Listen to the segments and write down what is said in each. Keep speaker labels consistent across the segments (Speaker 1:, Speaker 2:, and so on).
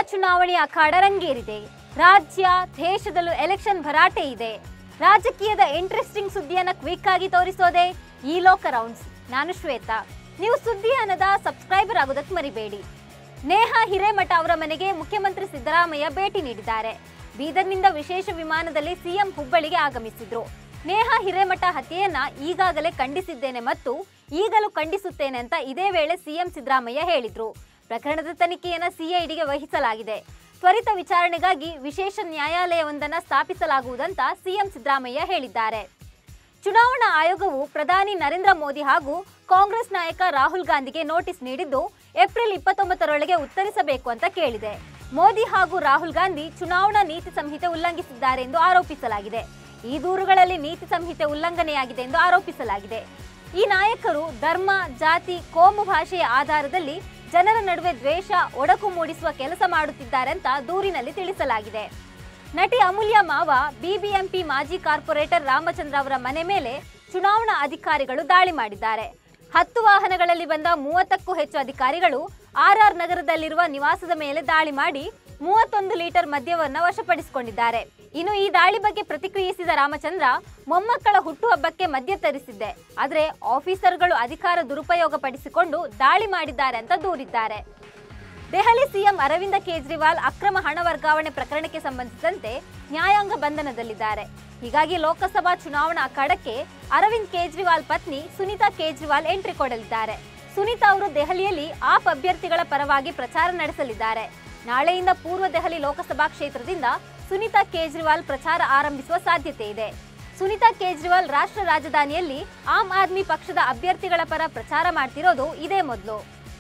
Speaker 1: ಚುನಾವಣೆಯ ಅಖಾಡ ರಂಗೇರಿದೆ ರಾಜ್ಯ ದೇಶದಲ್ಲೂ ಎಲೆಕ್ಷನ್ ಭರಾಟೆ ಇದೆ ರಾಜಕೀಯದ ಇಂಟ್ರೆಸ್ಟಿಂಗ್ ಸುದ್ದಿಯನ್ನ ಕ್ವಿಕ್ ಆಗಿ ತೋರಿಸೋದೆ ಈ ಲೋಕ ರೌಂಡ್ಸ್ ನಾನು ಶ್ವೇತಾ ನೀವು ಸುದ್ದಿ ಅನ್ನದ ಸಬ್ಸ್ಕ್ರೈಬರ್ ಆಗೋದಕ್ಕೆ ಮರಿಬೇಡಿ ನೇಹಾ ಹಿರೇಮಠ ಅವರ ಮನೆಗೆ ಮುಖ್ಯಮಂತ್ರಿ ಸಿದ್ದರಾಮಯ್ಯ ಭೇಟಿ ನೀಡಿದ್ದಾರೆ ಬೀದರ್ನಿಂದ ವಿಶೇಷ ವಿಮಾನದಲ್ಲಿ ಸಿಎಂ ಹುಬ್ಬಳ್ಳಿಗೆ ಆಗಮಿಸಿದ್ರು ನೇಹಾ ಹಿರೇಮಠ ಹತ್ಯೆಯನ್ನ ಈಗಾಗಲೇ ಖಂಡಿಸಿದ್ದೇನೆ ಮತ್ತು ಈಗಲೂ ಖಂಡಿಸುತ್ತೇನೆ ಅಂತ ಇದೇ ವೇಳೆ ಸಿಎಂ ಸಿದ್ದರಾಮಯ್ಯ ಹೇಳಿದ್ರು ಪ್ರಕರಣದ ತನಿಖೆಯನ್ನ ಸಿಐಡಿಗೆ ವಹಿಸಲಾಗಿದೆ ತ್ವರಿತ ವಿಚಾರಣೆಗಾಗಿ ವಿಶೇಷ ನ್ಯಾಯಾಲಯವೊಂದನ್ನು ಸ್ಥಾಪಿಸಲಾಗುವುದಂತ ಸಿಎಂ ಸಿದ್ದರಾಮಯ್ಯ ಹೇಳಿದ್ದಾರೆ ಚುನಾವಣಾ ಆಯೋಗವು ಪ್ರಧಾನಿ ನರೇಂದ್ರ ಮೋದಿ ಹಾಗೂ ಕಾಂಗ್ರೆಸ್ ನಾಯಕ ರಾಹುಲ್ ಗಾಂಧಿಗೆ ನೋಟಿಸ್ ನೀಡಿದ್ದು ಏಪ್ರಿಲ್ ಇಪ್ಪತ್ತೊಂಬತ್ತರೊಳಗೆ ಉತ್ತರಿಸಬೇಕು ಅಂತ ಕೇಳಿದೆ ಮೋದಿ ಹಾಗೂ ರಾಹುಲ್ ಗಾಂಧಿ ಚುನಾವಣಾ ನೀತಿ ಸಂಹಿತೆ ಉಲ್ಲಂಘಿಸಿದ್ದಾರೆ ಎಂದು ಆರೋಪಿಸಲಾಗಿದೆ ಈ ದೂರುಗಳಲ್ಲಿ ನೀತಿ ಸಂಹಿತೆ ಉಲ್ಲಂಘನೆಯಾಗಿದೆ ಎಂದು ಆರೋಪಿಸಲಾಗಿದೆ ಈ ನಾಯಕರು ಧರ್ಮ ಜಾತಿ ಕೋಮು ಭಾಷೆಯ ಆಧಾರದಲ್ಲಿ ಜನರ ನಡುವೆ ದ್ವೇಷ ಒಡಕು ಮೂಡಿಸುವ ಕೆಲಸ ಮಾಡುತ್ತಿದ್ದಾರೆ ಅಂತ ದೂರಿನಲ್ಲಿ ತಿಳಿಸಲಾಗಿದೆ ನಟಿ ಅಮೂಲ್ಯ ಮಾವ ಬಿಬಿಎಂಪಿ ಮಾಜಿ ಕಾರ್ಪೊರೇಟರ್ ರಾಮಚಂದ್ರ ಅವರ ಮನೆ ಮೇಲೆ ಚುನಾವಣಾ ಅಧಿಕಾರಿಗಳು ದಾಳಿ ಮಾಡಿದ್ದಾರೆ ಹತ್ತು ವಾಹನಗಳಲ್ಲಿ ಬಂದ ಮೂವತ್ತಕ್ಕೂ ಹೆಚ್ಚು ಅಧಿಕಾರಿಗಳು ಆರ್ಆರ್ ನಗರದಲ್ಲಿರುವ ನಿವಾಸದ ಮೇಲೆ ದಾಳಿ ಮಾಡಿ ಮೂವತ್ತೊಂದು ಲೀಟರ್ ಮದ್ಯವನ್ನ ವಶಪಡಿಸಿಕೊಂಡಿದ್ದಾರೆ ಇನ್ನು ಈ ದಾಳಿ ಬಗ್ಗೆ ಪ್ರತಿಕ್ರಿಯಿಸಿದ ರಾಮಚಂದ್ರ ಮೊಮ್ಮಕ್ಕಳ ಹುಟ್ಟುಹಬ್ಬಕ್ಕೆ ಮದ್ಯ ತರಿಸಿದ್ದೆ ಆದರೆ ಆಫೀಸರ್ಗಳು ಅಧಿಕಾರ ದುರುಪಯೋಗ ಪಡಿಸಿಕೊಂಡು ದಾಳಿ ಮಾಡಿದ್ದಾರೆ ಅಂತ ದೂರಿದ್ದಾರೆ ದೆಹಲಿ ಸಿಎಂ ಅರವಿಂದ ಕೇಜ್ರಿವಾಲ್ ಅಕ್ರಮ ಹಣ ವರ್ಗಾವಣೆ ಪ್ರಕರಣಕ್ಕೆ ಸಂಬಂಧಿಸಿದಂತೆ ನ್ಯಾಯಾಂಗ ಬಂಧನದಲ್ಲಿದ್ದಾರೆ ಹೀಗಾಗಿ ಲೋಕಸಭಾ ಚುನಾವಣಾ ಅಖಾಡಕ್ಕೆ ಅರವಿಂದ್ ಕೇಜ್ರಿವಾಲ್ ಪತ್ನಿ ಸುನೀತಾ ಕೇಜ್ರಿವಾಲ್ ಎಂಟ್ರಿ ಕೊಡಲಿದ್ದಾರೆ ಸುನೀತಾ ಅವರು ದೆಹಲಿಯಲ್ಲಿ ಆಪ್ ಅಭ್ಯರ್ಥಿಗಳ ಪರವಾಗಿ ಪ್ರಚಾರ ನಡೆಸಲಿದ್ದಾರೆ ನಾಳೆಯಿಂದ ಪೂರ್ವ ದೆಹಲಿ ಲೋಕಸಭಾ ಕ್ಷೇತ್ರದಿಂದ ಸುನೀತಾ ಕೇಜ್ರಿವಾಲ್ ಪ್ರಚಾರ ಆರಂಭಿಸುವ ಸಾಧ್ಯತೆ ಇದೆ ಸುನೀತಾ ಕೇಜ್ರಿವಾಲ್ ರಾಷ್ಟ್ರ ರಾಜಧಾನಿಯಲ್ಲಿ ಆಮ್ ಆದ್ಮಿ ಪಕ್ಷದ ಅಭ್ಯರ್ಥಿಗಳ ಪರ ಪ್ರಚಾರ ಮಾಡ್ತಿರೋದು ಇದೇ ಮೊದಲು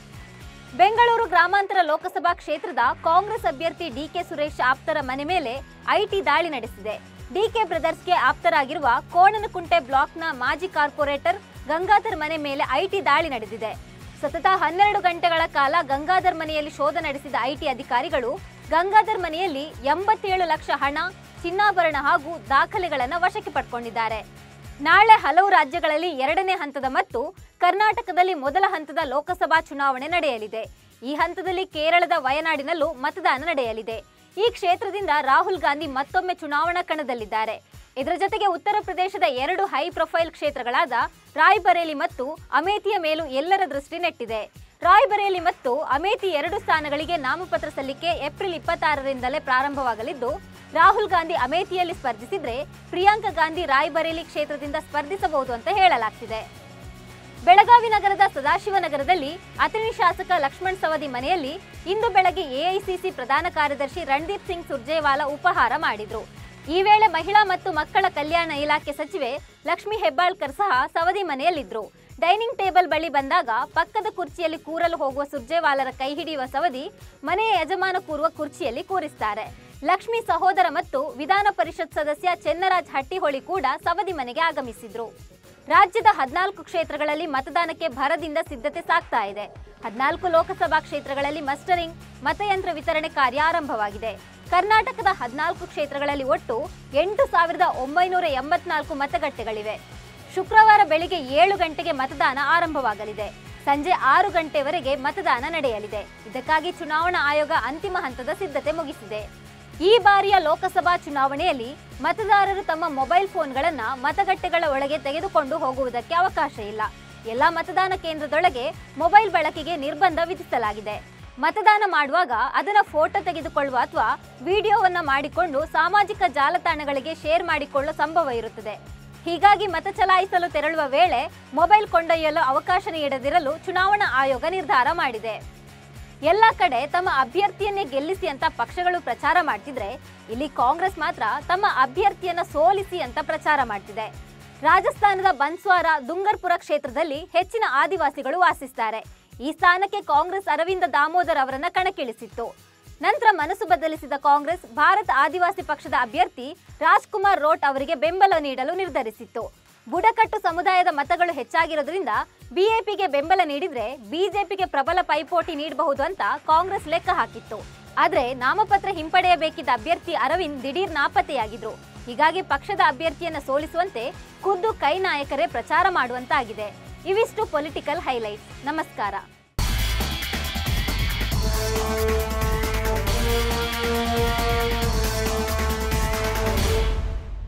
Speaker 1: ಬೆಂಗಳೂರು ಗ್ರಾಮಾಂತರ ಲೋಕಸಭಾ ಕ್ಷೇತ್ರದ ಕಾಂಗ್ರೆಸ್ ಅಭ್ಯರ್ಥಿ ಡಿಕೆ ಸುರೇಶ್ ಆಪ್ತರ ಮನೆ ಮೇಲೆ ಐಟಿ ದಾಳಿ ನಡೆಸಿದೆ ಡಿಕೆ ಬ್ರದರ್ಸ್ಗೆ ಆಪ್ತರಾಗಿರುವ ಕೋಣನಕುಂಟೆ ಬ್ಲಾಕ್ನ ಮಾಜಿ ಕಾರ್ಪೊರೇಟರ್ ಗಂಗಾಧರ್ ಮನೆ ಮೇಲೆ ಐಟಿ ದಾಳಿ ನಡೆದಿದೆ ಸತತ ಹನ್ನೆರಡು ಗಂಟೆಗಳ ಕಾಲ ಗಂಗಾಧರ್ ಮನೆಯಲ್ಲಿ ಶೋಧ ನಡೆಸಿದ ಐಟಿ ಅಧಿಕಾರಿಗಳು ಗಂಗಾಧರ್ ಮನೆಯಲ್ಲಿ ಎಂಬತ್ತೇಳು ಲಕ್ಷ ಹಣ ಚಿನ್ನಾಭರಣ ಹಾಗೂ ದಾಖಲೆಗಳನ್ನು ವಶಕ್ಕೆ ಪಡ್ಕೊಂಡಿದ್ದಾರೆ ನಾಳೆ ಹಲವು ರಾಜ್ಯಗಳಲ್ಲಿ ಎರಡನೇ ಹಂತದ ಮತ್ತು ಕರ್ನಾಟಕದಲ್ಲಿ ಮೊದಲ ಹಂತದ ಲೋಕಸಭಾ ಚುನಾವಣೆ ನಡೆಯಲಿದೆ ಈ ಹಂತದಲ್ಲಿ ಕೇರಳದ ವಯನಾಡಿನಲ್ಲೂ ಮತದಾನ ನಡೆಯಲಿದೆ ಈ ಕ್ಷೇತ್ರದಿಂದ ರಾಹುಲ್ ಗಾಂಧಿ ಮತ್ತೊಮ್ಮೆ ಚುನಾವಣಾ ಕಣದಲ್ಲಿದ್ದಾರೆ ಇದರ ಜೊತೆಗೆ ಉತ್ತರ ಪ್ರದೇಶದ ಎರಡು ಹೈ ಪ್ರೊಫೈಲ್ ಕ್ಷೇತ್ರಗಳಾದ ರಾಯ್ಬರೇಲಿ ಮತ್ತು ಅಮೇಥಿಯ ಮೇಲೂ ಎಲ್ಲರ ದೃಷ್ಟಿ ನೆಟ್ಟಿದೆ ರಾಯ್ಬರೇಲಿ ಮತ್ತು ಅಮೇಥಿ ಎರಡು ಸ್ಥಾನಗಳಿಗೆ ನಾಮಪತ್ರ ಸಲ್ಲಿಕೆ ಏಪ್ರಿಲ್ ಇಪ್ಪತ್ತಾರರಿಂದಲೇ ಪ್ರಾರಂಭವಾಗಲಿದ್ದು ರಾಹುಲ್ ಗಾಂಧಿ ಅಮೇಥಿಯಲ್ಲಿ ಸ್ಪರ್ಧಿಸಿದ್ರೆ ಪ್ರಿಯಾಂಕಾ ಗಾಂಧಿ ರಾಯ್ಬರೇಲಿ ಕ್ಷೇತ್ರದಿಂದ ಸ್ಪರ್ಧಿಸಬಹುದು ಅಂತ ಹೇಳಲಾಗ್ತಿದೆ ಬೆಳಗಾವಿ ನಗರದ ಸದಾಶಿವನಗರದಲ್ಲಿ ಅತನಿ ಶಾಸಕ ಲಕ್ಷ್ಮಣ್ ಸವದಿ ಮನೆಯಲ್ಲಿ ಇಂದು ಬೆಳಗ್ಗೆ ಎಐಸಿಸಿ ಪ್ರಧಾನ ಕಾರ್ಯದರ್ಶಿ ರಣದೀಪ್ ಸಿಂಗ್ ಸುರ್ಜೇವಾಲಾ ಉಪಹಾರ ಮಾಡಿದ್ರು ಈ ವೇಳೆ ಮಹಿಳಾ ಮತ್ತು ಮಕ್ಕಳ ಕಲ್ಯಾಣ ಇಲಾಖೆ ಸಚಿವೆ ಲಕ್ಷ್ಮಿ ಹೆಬ್ಬಾಳ್ಕರ್ ಸಹ ಸವದಿ ಮನೆಯಲ್ಲಿದ್ರು ಡೈನಿಂಗ್ ಟೇಬಲ್ ಬಳಿ ಬಂದಾಗ ಪಕ್ಕದ ಕುರ್ಚಿಯಲ್ಲಿ ಕೂರಲು ಹೋಗುವ ಸುರ್ಜೇವಾಲರ ಕೈ ಹಿಡಿಯುವ ಸವದಿ ಮನೆಯ ಯಜಮಾನ ಕೂರುವ ಕುರ್ಚಿಯಲ್ಲಿ ಕೂರಿಸ್ತಾರೆ ಲಕ್ಷ್ಮಿ ಸಹೋದರ ಮತ್ತು ವಿಧಾನ ಪರಿಷತ್ ಸದಸ್ಯ ಚೆನ್ನರಾಜ್ ಹಟ್ಟಿಹೊಳಿ ಕೂಡ ಸವದಿ ಮನೆಗೆ ಆಗಮಿಸಿದ್ರು ರಾಜ್ಯದ ಹದಿನಾಲ್ಕು ಕ್ಷೇತ್ರಗಳಲ್ಲಿ ಮತದಾನಕ್ಕೆ ಭರದಿಂದ ಸಿದ್ಧತೆ ಸಾಗ್ತಾ ಇದೆ ಹದಿನಾಲ್ಕು ಲೋಕಸಭಾ ಕ್ಷೇತ್ರಗಳಲ್ಲಿ ಮಸ್ಟರಿಂಗ್ ಮತಯಂತ್ರ ವಿತರಣೆ ಕಾರ್ಯ ಆರಂಭವಾಗಿದೆ ಕರ್ನಾಟಕದ ಹದಿನಾಲ್ಕು ಕ್ಷೇತ್ರಗಳಲ್ಲಿ ಒಟ್ಟು ಎಂಟು ಸಾವಿರದ ಒಂಬೈನೂರ ಎಂಬತ್ನಾಲ್ಕು ಮತಗಟ್ಟೆಗಳಿವೆ ಶುಕ್ರವಾರ ಬೆಳಿಗ್ಗೆ ಏಳು ಗಂಟೆಗೆ ಮತದಾನ ಆರಂಭವಾಗಲಿದೆ ಸಂಜೆ ಆರು ಗಂಟೆವರೆಗೆ ಮತದಾನ ನಡೆಯಲಿದೆ ಇದಕ್ಕಾಗಿ ಚುನಾವಣಾ ಆಯೋಗ ಅಂತಿಮ ಹಂತದ ಸಿದ್ಧತೆ ಮುಗಿಸಿದೆ ಈ ಬಾರಿಯ ಲೋಕಸಭಾ ಚುನಾವಣೆಯಲ್ಲಿ ಮತದಾರರು ತಮ್ಮ ಮೊಬೈಲ್ ಫೋನ್ಗಳನ್ನ ಮತಗಟ್ಟೆಗಳ ಒಳಗೆ ತೆಗೆದುಕೊಂಡು ಹೋಗುವುದಕ್ಕೆ ಅವಕಾಶ ಇಲ್ಲ ಎಲ್ಲ ಮತದಾನ ಕೇಂದ್ರದೊಳಗೆ ಮೊಬೈಲ್ ಬಳಕೆಗೆ ನಿರ್ಬಂಧ ವಿಧಿಸಲಾಗಿದೆ ಮತದಾನ ಮಾಡುವಾಗ ಅದನ್ನ ಫೋಟೋ ತೆಗೆದುಕೊಳ್ಳುವ ಅಥವಾ ವಿಡಿಯೋವನ್ನ ಮಾಡಿಕೊಂಡು ಸಾಮಾಜಿಕ ಜಾಲತಾಣಗಳಿಗೆ ಶೇರ್ ಮಾಡಿಕೊಳ್ಳುವ ಸಂಭವ ಇರುತ್ತದೆ ಹೀಗಾಗಿ ಮತ ಚಲಾಯಿಸಲು ತೆರಳುವ ವೇಳೆ ಮೊಬೈಲ್ ಕೊಂಡೊಯ್ಯಲು ಅವಕಾಶ ನೀಡದಿರಲು ಚುನಾವಣಾ ಆಯೋಗ ನಿರ್ಧಾರ ಮಾಡಿದೆ ಎಲ್ಲ ಕಡೆ ತಮ್ಮ ಅಭ್ಯರ್ಥಿಯನ್ನೇ ಗೆಲ್ಲಿಸಿ ಅಂತ ಪಕ್ಷಗಳು ಪ್ರಚಾರ ಮಾಡ್ತಿದ್ರೆ ಇಲ್ಲಿ ಕಾಂಗ್ರೆಸ್ ಮಾತ್ರ ತಮ್ಮ ಅಭ್ಯರ್ಥಿಯನ್ನ ಸೋಲಿಸಿ ಅಂತ ಪ್ರಚಾರ ಮಾಡ್ತಿದೆ ರಾಜಸ್ಥಾನದ ಬನ್ಸ್ವಾರ ದುಂಗರ್ಪುರ ಕ್ಷೇತ್ರದಲ್ಲಿ ಹೆಚ್ಚಿನ ಆದಿವಾಸಿಗಳು ವಾಸಿಸ್ತಾರೆ ಈ ಸ್ಥಾನಕ್ಕೆ ಕಾಂಗ್ರೆಸ್ ಅರವಿಂದ ದಾಮೋದರ್ ಅವರನ್ನ ಕಣಕ್ಕಿಳಿಸಿತ್ತು ನಂತರ ಮನಸ್ಸು ಬದಲಿಸಿದ ಕಾಂಗ್ರೆಸ್ ಭಾರತ ಆದಿವಾಸಿ ಪಕ್ಷದ ಅಭ್ಯರ್ಥಿ ರಾಜ್ಕುಮಾರ್ ರೋಟ್ ಅವರಿಗೆ ಬೆಂಬಲ ನೀಡಲು ನಿರ್ಧರಿಸಿತ್ತು ಬುಡಕಟ್ಟು ಸಮುದಾಯದ ಮತಗಳು ಹೆಚ್ಚಾಗಿರೋದ್ರಿಂದ ಬಿಎಪಿಗೆ ಬೆಂಬಲ ನೀಡಿದ್ರೆ ಬಿಜೆಪಿಗೆ ಪ್ರಬಲ ಪೈಪೋಟಿ ನೀಡಬಹುದು ಅಂತ ಕಾಂಗ್ರೆಸ್ ಲೆಕ್ಕ ಹಾಕಿತ್ತು ಆದ್ರೆ ನಾಮಪತ್ರ ಹಿಂಪಡೆಯಬೇಕಿದ್ದ ಅಭ್ಯರ್ಥಿ ಅರವಿಂದ್ ದಿಢೀರ್ ನಾಪತ್ತೆಯಾಗಿದ್ರು ಹೀಗಾಗಿ ಪಕ್ಷದ ಅಭ್ಯರ್ಥಿಯನ್ನ ಸೋಲಿಸುವಂತೆ ಖುದ್ದು ಕೈ ನಾಯಕರೇ ಪ್ರಚಾರ ಮಾಡುವಂತಾಗಿದೆ ಇವಿಷ್ಟು ಪೊಲಿಟಿಕಲ್ ಹೈಲೈಟ್ಸ್ ನಮಸ್ಕಾರ